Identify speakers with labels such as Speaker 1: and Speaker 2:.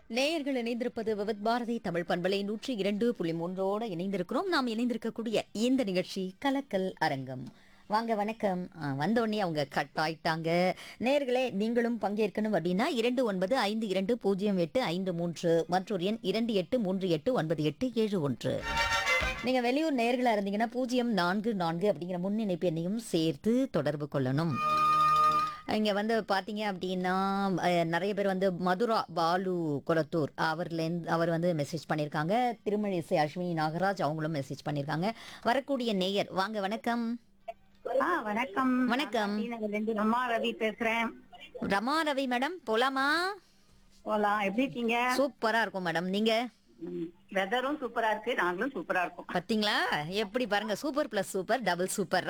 Speaker 1: நேயர்கள் இணைந்திருப்பது விவத் பாரதி தமிழ் பண்பலை நூற்றி இரண்டு புள்ளி மூன்றோடு இணைந்திருக்கிறோம் நாம் இணைந்திருக்கக்கூடிய இந்த நிகழ்ச்சி கலக்கல் அரங்கம் வாங்க வணக்கம் ஆ, வந்த உடனே அவங்க கட் ஆயிட்டாங்க நேர்களே நீங்களும் பங்கேற்கணும் அப்படின்னா இரண்டு ஒன்பது ஐந்து இரண்டு பூஜ்ஜியம் எட்டு ஐந்து மூன்று மற்றொரு எண் இரண்டு எட்டு மூன்று எட்டு ஒன்பது எட்டு ஏழு ஒன்று நீங்க வெளியூர் நேர்களா இருந்தீங்கன்னா பூஜ்ஜியம் நான்கு நான்கு அப்படிங்கிற முன்னிணைப்பு எண்ணையும் சேர்த்து தொடர்பு கொள்ளணும் இங்க வந்து பாத்தீங்க அப்படின்னா அஹ், நிறைய பேர் வந்து மதுரா பாலு குளத்தூர் அவர்லேருந்து அவர் வந்து மெசேஜ் பண்ணியிருக்காங்க திருமழிசை அஸ்வினி நாகராஜ் அவங்களும் மெசேஜ் பண்ணியிருக்காங்க வரக்கூடிய நேயர் வாங்க வணக்கம்
Speaker 2: ஆ வணக்கம்
Speaker 1: வணக்கம்.
Speaker 2: நான் ரெண்டு ரமா ரவி பேசுறேன்
Speaker 1: ரமா ரவி மேடம் போலாமா
Speaker 2: போலாம் எப்படி இருக்கீங்க
Speaker 1: சூப்பரா இருக்கும் மேடம் நீங்க
Speaker 2: வெதரும் சூப்பரா இருக்கு நாங்களும் சூப்பரா இருக்கோம்
Speaker 1: பாத்தீங்களா எப்படி பாருங்க super plus super double super